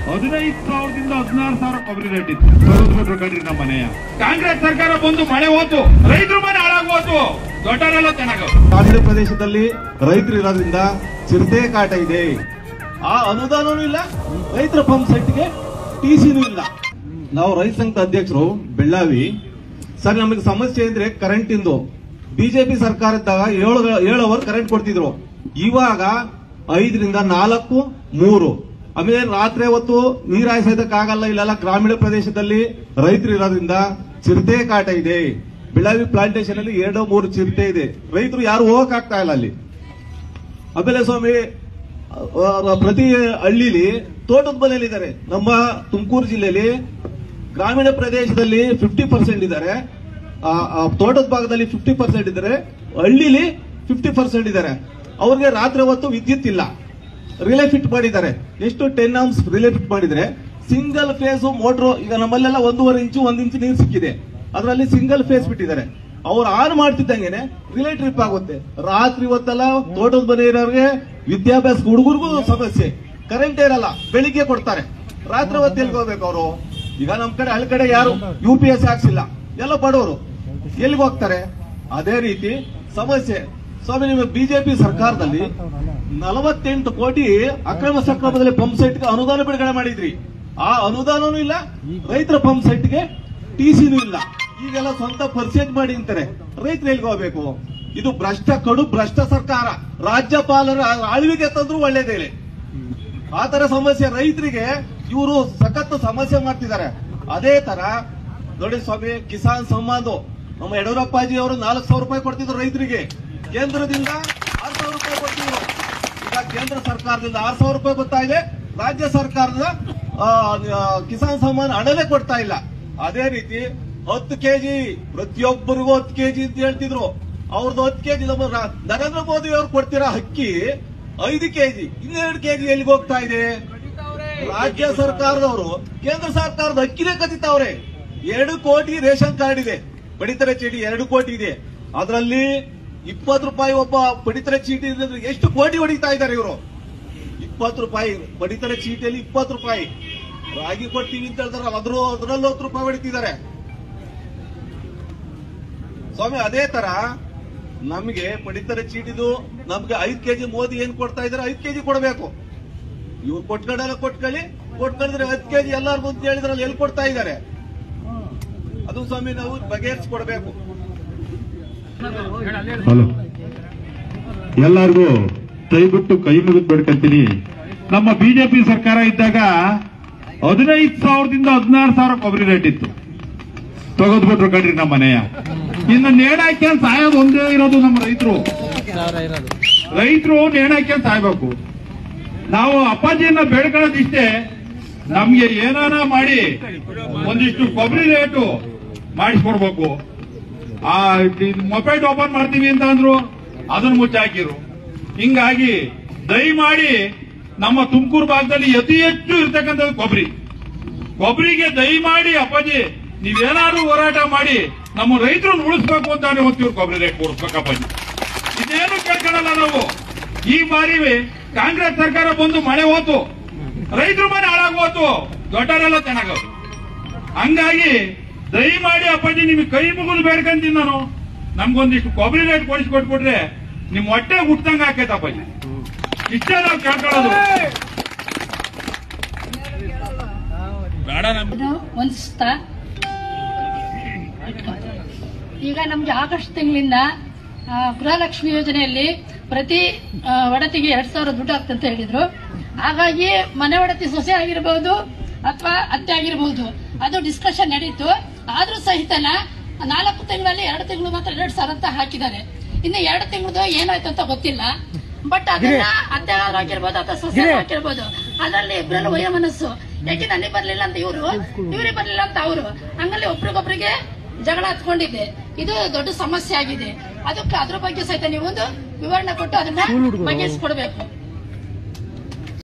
ಹದಿನೈದು ಸಾವಿರದಿಂದ ಹದಿನಾರು ಸಾವಿರ ಕೊಬ್ಬರಿ ರೇಟ್ ಇತ್ತು ತೆಗೆದ್ಬಿಟ್ರು ಕಣ್ರಿ ನಮ್ಮ ಮನೆಯ ಕಾಂಗ್ರೆಸ್ ಸರ್ಕಾರ ಬಂದು ಮಳೆ ಹೋತು ರೈತರ ಮನೆ ಹಾಳಾಗೋತು ದೊಡ್ಡವರೆಲ್ಲ ಚೆನ್ನಾಗ ಗ್ರಾಮೀಣ ಪ್ರದೇಶದಲ್ಲಿ ರೈತರು ಇರೋದ್ರಿಂದ ಚಿರತೆ ಕಾಟ ಇದೆ ಆ ಅನುದಾನನೂ ಇಲ್ಲ ರೈತರ ಪಂಪ್ ಸೆಟ್ಗೆ ಟಿಸಿನೂ ಇಲ್ಲ ನಾವು ರೈತ ಸಂಘದ ಅಧ್ಯಕ್ಷರು ಬೆಳ್ಳಾವಿ ಸರ್ ನಮಗೆ ಸಮಸ್ಯೆ ಅಂದ್ರೆ ಕರೆಂಟ್ ಇಂದು ಬಿಜೆಪಿ ಸರ್ಕಾರ ಇದ್ದಾಗ ಏಳು ಏಳು ಅವರ್ ಕರೆಂಟ್ ಕೊಡ್ತಿದ್ರು ಇವಾಗ ಐದರಿಂದ ನಾಲ್ಕು ಮೂರು ಆಮೇಲೆ ರಾತ್ರಿ ಹೊತ್ತು ನೀರ್ ಹಾಯಿಸೋದಕ್ಕಾಗಲ್ಲ ಇಲ್ಲೆಲ್ಲ ಗ್ರಾಮೀಣ ಪ್ರದೇಶದಲ್ಲಿ ರೈತರು ಇರೋದ್ರಿಂದ ಚಿರತೆ ಕಾಟ ಇದೆ ಬೆಳಗಾವಿ ಪ್ಲಾಂಟೇಶನ್ ಅಲ್ಲಿ ಎರಡು ಮೂರು ಚಿರತೆ ಇದೆ ರೈತರು ಯಾರು ಹೋಗಕ್ ಆಗ್ತಾ ಇಲ್ಲ ಅಲ್ಲಿ ಆಮೇಲೆ ಸ್ವಾಮಿ ಆ, ಪ್ರತಿ ಹಳ್ಳಿಲಿ ತೋಟದ ಮನೆಯಲ್ಲಿದ್ದಾರೆ ನಮ್ಮ ತುಮಕೂರು ಜಿಲ್ಲೆಯಲ್ಲಿ ಗ್ರಾಮೀಣ ಪ್ರದೇಶದಲ್ಲಿ ಫಿಫ್ಟಿ ಪರ್ಸೆಂಟ್ ಇದ್ದಾರೆ ಆ, ಆ, ತೋಟದ ಭಾಗದಲ್ಲಿ ಫಿಫ್ಟಿ ಪರ್ಸೆಂಟ್ ಇದ್ದಾರೆ ಹಳ್ಳಿಲಿ ಫಿಫ್ಟಿ ಪರ್ಸೆಂಟ್ ಇದ್ದಾರೆ ಅವ್ರಿಗೆ ರಾತ್ರಿ ಹೊತ್ತು ವಿದ್ಯುತ್ ಇಲ್ಲ ರಿಲೇ ಫಿಟ್ ಮಾಡಿದ್ದಾರೆ ಎಷ್ಟು ಟೆನ್ ಆಮ್ಸ್ ರಿಲೇ ಫಿಟ್ ಮಾಡಿದ್ರೆ ಸಿಂಗಲ್ ಫೇಸ್ ಮೋಟ್ರು ಈಗ ನಮ್ಮಲ್ಲೆಲ್ಲ ಒಂದೂವರೆ ಇಂಚು ಒಂದ್ ಇಂಚು ನೀರು ಸಿಕ್ಕಿದೆ ಅದರಲ್ಲಿ ಸಿಂಗಲ್ ಫೇಸ್ ಬಿಟ್ಟಿದ್ದಾರೆ ಅವ್ರು ಆನ್ ಮಾಡ್ತಿದ್ದಂಗೆನೆ ರಿಲೇ ಟ್ರಿಪ್ ಆಗುತ್ತೆ ರಾತ್ರಿ ಹೊತ್ತೆಲ್ಲ ತೋಟದ ಮನೆ ಇರೋರಿಗೆ ವಿದ್ಯಾಭ್ಯಾಸ ಹುಡುಗರಿಗೂ ಸಮಸ್ಯೆ ಕರೆಂಟ್ ಇರಲ್ಲ ಬೆಳಿಗ್ಗೆ ಕೊಡ್ತಾರೆ ರಾತ್ರಿ ಹೊತ್ತು ಎಲ್ಲಿಗೆ ಹೋಗ್ಬೇಕು ಅವರು ಈಗ ನಮ್ ಕಡೆ ಹಳ್ಳಿ ಕಡೆ ಯಾರು ಯು ಪಿ ಎಸ್ ಹಾಕ್ಸಿಲ್ಲ ಎಲ್ಲ ಬಡವರು ಎಲ್ಲಿಗೆ ಹೋಗ್ತಾರೆ ಅದೇ ರೀತಿ ಸಮಸ್ಯೆ ಸ್ವಾಮಿ ನಿಮ್ಮ ಬಿಜೆಪಿ ಸರ್ಕಾರದಲ್ಲಿ ನಲವತ್ತೆಂಟು ಕೋಟಿ ಅಕ್ರಮ ಸಕ್ರಮದಲ್ಲಿ ಪಂಪ್ ಸೆಟ್ಗೆ ಅನುದಾನ ಬಿಡುಗಡೆ ಮಾಡಿದ್ರಿ ಆ ಅನುದಾನನೂ ಇಲ್ಲ ರೈತರ ಪಂಪ್ ಸೆಟ್ಗೆ ಟಿಸಿನೂ ಇಲ್ಲ ಈಗೆಲ್ಲ ಸ್ವಂತ ಪರ್ಚೇಸ್ ಮಾಡಿ ಅಂತಾರೆ ರೈತರು ಎಲ್ಲಿಗೆ ಹೋಗ್ಬೇಕು ಇದು ಭ್ರಷ್ಟ ಕಡು ಭ್ರಷ್ಟ ಸರ್ಕಾರ ರಾಜ್ಯಪಾಲರ ಆಳ್ವಿಕೆ ತಂದ್ರು ಒಳ್ಳೇದೇ ಆ ತರ ಸಮಸ್ಯೆ ರೈತರಿಗೆ ಇವರು ಸಖತ್ ಸಮಸ್ಯೆ ಮಾಡ್ತಿದ್ದಾರೆ ಅದೇ ತರ ನೋಡಿ ಸ್ವಾಮಿ ಕಿಸಾನ್ ಸಮ್ಮಾನ್ ನಮ್ಮ ಯಡಿಯೂರಪ್ಪಾಜಿ ಅವರು ನಾಲ್ಕು ಸಾವಿರ ರೂಪಾಯಿ ಕೊಡ್ತಿದ್ರು ರೈತರಿಗೆ ಕೇಂದ್ರದಿಂದ ಆರು ಸಾವಿರ ರೂಪಾಯಿ ಕೊಡ್ತಿದ್ರು ಈಗ ಕೇಂದ್ರ ಸರ್ಕಾರದಿಂದ ಆರು ಸಾವಿರ ರೂಪಾಯಿ ಬರ್ತಾ ಇದೆ ರಾಜ್ಯ ಸರ್ಕಾರದ ಆ, ಆ, ಕಿಸಾನ್ ಸಮ್ಮಾನ್ ಹಣವೇ ಕೊಡ್ತಾ ಇಲ್ಲ ಅದೇ ರೀತಿ ಹತ್ತು ಕೆಜಿ ಪ್ರತಿಯೊಬ್ಬರಿಗೂ ಹತ್ತು ಕೆಜಿ ಅಂತ ಹೇಳ್ತಿದ್ರು ಅವ್ರದ್ದು ಹತ್ತು ಕೆಜಿ ನಮ್ಮ ರಾ- ನರೇಂದ್ರ ಮೋದಿ ಅವರು ಕೊಡ್ತಿರೋ ಅಕ್ಕಿ ಐದು ಕೆಜಿ ಇನ್ನೆರಡು ಕೆಜಿ ಎಲ್ಲಿಗೆ ಹೋಗ್ತಾ ಇದೆ ರಾಜ್ಯ ಸರ್ಕಾರದವರು ಕೇಂದ್ರ ಸರ್ಕಾರದ ಅಕ್ಕಿನೇ ಕದಿತಾವ್ರೆ ಎರಡು ಕೋಟಿ ರೇಷನ್ ಕಾರ್ಡ್ ಇದೆ ಪಡಿತರ ಚೀಟಿ ಎರಡು ಕೋಟಿ ಇದೆ ಅದರಲ್ಲಿ ಇಪ್ಪತ್ತು ರೂಪಾಯಿ ಒಬ್ಬ ಪಡಿತರ ಚೀಟಿ ಇದ್ರೆ ಎಷ್ಟು ಕೋಟಿ ಹೊಡಿತಾ ಇದ್ದಾರೆ ಇವರು ಇಪ್ಪತ್ತು ರೂಪಾಯಿ ಪಡಿತರ ಚೀಟಿಯಲ್ಲಿ ಇಪ್ಪತ್ತು ರೂಪಾಯಿ ರಾಗಿ ಕೊಡ್ತೀವಿ ಅಂತ ಹೇಳ್ತಾರಲ್ಲ ಅದ್ರ ಅದರಲ್ಲೂ ಹತ್ತು ರೂಪಾಯಿ ಹೊಡಿತಿದ್ದಾರೆ ಸ್ವಾಮಿ ಅದೇ ತರ ನಮ್ಗೆ ಪಡಿತರ ಚೀಟಿದು ನಮ್ಗೆ ಐದ್ ಕೆಜಿ ಮೋದಿ ಏನ್ ಕೊಡ್ತಾ ಇದಾರೆ ಐದ್ ಕೆಜಿ ಕೊಡಬೇಕು ಇವ್ರು ಕೊಟ್ಕೊಂಡಲ್ಲ ಕೊಟ್ಕೊಳ್ಳಿ ಕೊಟ್ಕೊಂಡಿದ್ರೆ ಹತ್ತು ಕೆಜಿ ಎಲ್ಲಾರ್ಗು ಅಂತ ಹೇಳಿದ್ರಲ್ಲಿ ಎಲ್ಲಿ ಕೊಡ್ತಾ ಇದ್ದಾರೆ ಅದು ಸ್ವಾಮಿ ನಾವು ಬಗೆಹರಿಸ್ಕೊಡ್ಬೇಕು ಹಲೋ ಎಲ್ಲಾರ್ಗೂ ದಯವಿಟ್ಟು ಕೈ ಮುಗಿದು ಬೇಡ್ಕಂತೀನಿ ನಮ್ಮ ಬಿಜೆಪಿ ಸರ್ಕಾರ ಇದ್ದಾಗ ಹದಿನೈದು ಸಾವಿರದಿಂದ ಹದಿನಾರು ಸಾವಿರ ಕೊಬ್ಬರಿ ರೇಟ್ ಇತ್ತು ತೆಗೆದ್ಬಿಟ್ರು ಕಣ್ರಿ ನಮ್ಮ ಮನೆಯ ಇನ್ನು ನೇಣಾಕ್ಯಂತ ಸಾಯೋದು ಒಂದೇ ಇರೋದು ನಮ್ಮ ರೈತರು ರೈತರು ನೇಣಾಕ್ಯಂತ ಸಾಯ್ಬೇಕು ನಾವು ಅಪ್ಪಾಜಿಯನ್ನ ಬೇಡ್ಕೊಳ್ಳೋದಿಷ್ಟೇ ನಮ್ಗೆ ಏನಾನ ಮಾಡಿ ಒಂದಿಷ್ಟು ಕೊಬ್ಬರಿ ರೇಟು ಮಾಡಿಸ್ಕೊಡ್ಬೇಕು ಆ ಮೊಬೈಲ್ ಓಪನ್ ಮಾಡ್ತೀವಿ ಅಂತ ಅಂದ್ರು ಅದನ್ನ ಮುಚ್ಚಾಕಿರು ಹಿಂಗಾಗಿ ದಯಮಾಡಿ ನಮ್ಮ ತುಮಕೂರು ಭಾಗದಲ್ಲಿ ಅತಿ ಹೆಚ್ಚು ಇರ್ತಕ್ಕಂಥದ್ದು ಕೊಬ್ಬರಿ ಕೊಬ್ಬರಿಗೆ ದಯಮಾಡಿ ಅಪ್ಪಾಜಿ ನೀವೇನಾದ್ರೂ ಹೋರಾಟ ಮಾಡಿ ನಮ್ಮ ರೈತರನ್ನು ಉಳಿಸ್ಬೇಕು ಅಂತ ಇವತ್ತು ಕೊಬ್ಬರಿ ರೇಟ್ ಕೊಡ್ಬೇಕು ಅಪ್ಪಾಜಿ ಇದೇನು ಕೇಳ್ಕೊಳ್ಳಲ್ಲ ನಾವು ಈ ಬಾರಿ ಕಾಂಗ್ರೆಸ್ ಸರ್ಕಾರ ಬಂದು ಮಳೆ ಹೋತು ರೈತರ ಮನೆ ಹಾಳಾಗೋತು ದೊಡ್ಡವರೆಲ್ಲ ಚೆನ್ನಾಗವ್ರು ಹಂಗಾಗಿ ದಯಮಾಡಿ ಅಪ್ಪಾಜಿ ನಿಮಗೆ ಕೈ ಮುಗಿದು ಬೇಡ್ಕಂತೀನಿ ನಾನು ನಮ್ಗೊಂದಿಷ್ಟು ಕೊಬ್ಬರಿ ರೇಟ್ ಕೊಡಿಸ್ಕೊಟ್ಬಿಟ್ರೆ ನಿಮ್ ಹೊಟ್ಟೆ ಹುಟ್ಟಂಗ ಆಕೈತೆ ಅಪ್ಪಾಜಿ ಇಷ್ಟೇ ನಾವು ಕೇಳ್ಕೊಳ್ಳೋದು ಬೇಡ ನಮ್ಗೆ ಇದು ಹೊಂದಿಸ್ತಾ ಇಟ್ಕೊ. ಈಗ ನಮ್ಗೆ ಆಗಸ್ಟ್ ತಿಂಗಳಿಂದ ಆ, ಗೃಹಲಕ್ಷ್ಮಿ ಯೋಜನೆಯಲ್ಲಿ ಪ್ರತಿ ಆ, ಒಡತಿಗೆ ಎರಡ್ ಸಾವಿರ ದುಡ್ಡು ಆಗ್ತಂತ ಹೇಳಿದ್ರು ಹಾಗಾಗಿ ಮನೆ ಒಡತಿ ಸೊಸೆ ಆಗಿರಬಹುದು ಅಥವಾ ಅತ್ತೆ ಆಗಿರಬಹುದು ಅದು ಡಿಸ್ಕಷನ್ ನಡೀತು ಆದ್ರೂ ಸಹಿತನ ನಾಲ್ಕು ತಿಂಗಳಲ್ಲಿ ಎರಡು ತಿಂಗಳು ಮಾತ್ರ ಎರಡ್ ಸಾವಿರ ಅಂತ ಹಾಕಿದ್ದಾರೆ ಇನ್ನು ಎರಡು ತಿಂಗಳದು ಏನಾಯ್ತು ಅಂತ ಗೊತ್ತಿಲ್ಲ ಬಟ್ ಅದನ್ನ ಅತ್ತೆ ಆಗಿರ್ಬೋದು ಅಥವಾ ಸೊಸೆ ಆಗಿರ್ಬೋದು ಅದರಲ್ಲಿ ಇಬ್ಬರಲ್ಲೂ ವಯ ಮನಸ್ಸು ಯಾಕೆ ನನಗೆ ಬರ್ಲಿಲ್ಲ ಅಂತ ಇವರು ಇವ್ರಿಗೆ ಬರ್ಲಿಲ್ಲ ಅಂತ ಅವರು ಹಂಗಲ್ಲಿ ಒಬ್ರಿಗೊಬ್ರಿಗೆ ಜಗಳ ಹತ್ಕೊಂಡಿದೆ ಇದು ದೊಡ್ಡ ಸಮಸ್ಯೆ ಆಗಿದೆ ಅದಕ್ಕೆ ಅದ್ರ ಬಗ್ಗೆ ಸಹಿತ ನೀವು ಒಂದು ವಿವರಣೆ ಕೊಟ್ಟು ಅದನ್ನ ಬಗೆಹರಿಸ್ಕೊಡ್ಬೇಕು